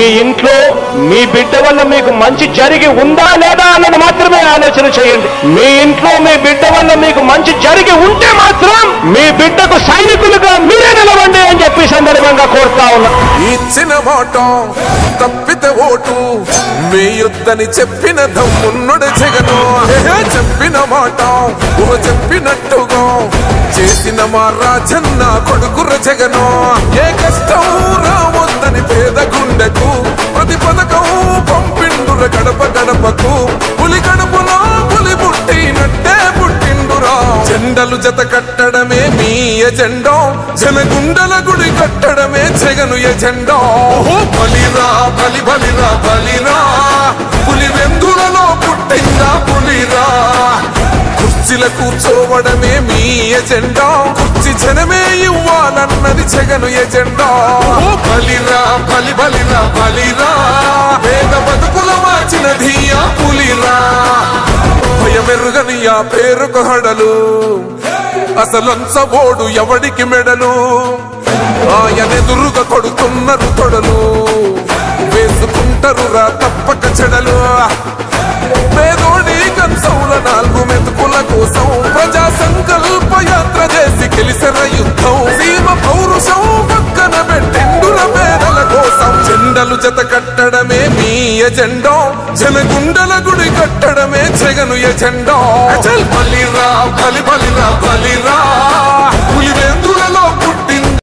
ఇంట్లో మీ బిడ్డ వల్ల మీకు మంచి జరిగి ఉందా లేదా అన్నది మాత్రమే ఆలోచన చేయండి మీ ఇంట్లో మీ బిడ్డ వల్ల మీకు మంచి జరిగి ఉంటే మాత్రం మీ బిడ్డకు సైనికులుగా మీరే నిలవండి అని చెప్పి ఈ సందర్భంగా కోరుతా ఉన్నా ఇచ్చిన మాట తప్పితే ఓటు వేయొద్దని చెప్పిన దమ్మున్నుడు జగను ఏహే, చెప్పిన మాట ఊహ చెప్పినట్టుగా చేసిన మా రాజన్న కొడుకుర జగను ఏ కష్టం రావద్దని పేద గుండెకు ప్రతి పథకం పంపిండుర గడప గడపకు పులి గడపలో పులి పుట్టినట్టే పుట్టిండురా జెండలు జత కట్టడమే మీ ఎజెండా జనగుండల గుడి కట్టడమే జగను ఎజెండా ఓహో బలిరా బలి బలిరా బలిరా పులి వెందులలో పుట్టిందా పులిరా కుర్చీల కూర్చోవడమే మీ ఎజెండా కుర్చీ జనమే ఇవ్వాలన్నది జగను ఎజెండా ఓ బలిరా బలి బలిరా బలిరా పేద బతుకుల మార్చినది ఆ పులిరా భయమెరుగని ఆ పేరుకు హడలు అసలంచబోడు ఎవడికి మెడలు ఆయనెదురుగా కొడుతున్నారు తొడలు వేసుకుంటారు రా తప్పక చెడలు పేదోడి కంచంల నాలుగు మెతుకుల కోసం ప్రజా సంకల్ప యాత్ర చేసి గెలిసిన యుద్ధం సీమ పౌరుషం పక్కన పెట్టిండుల పేదల కోసం జెండలు జత కట్టడమే మీ ఎజెండా జనగుండల గుడి కట్టడమే జగను ఎజెండా అచల్ బలిరా బలి బలిరా బలిరా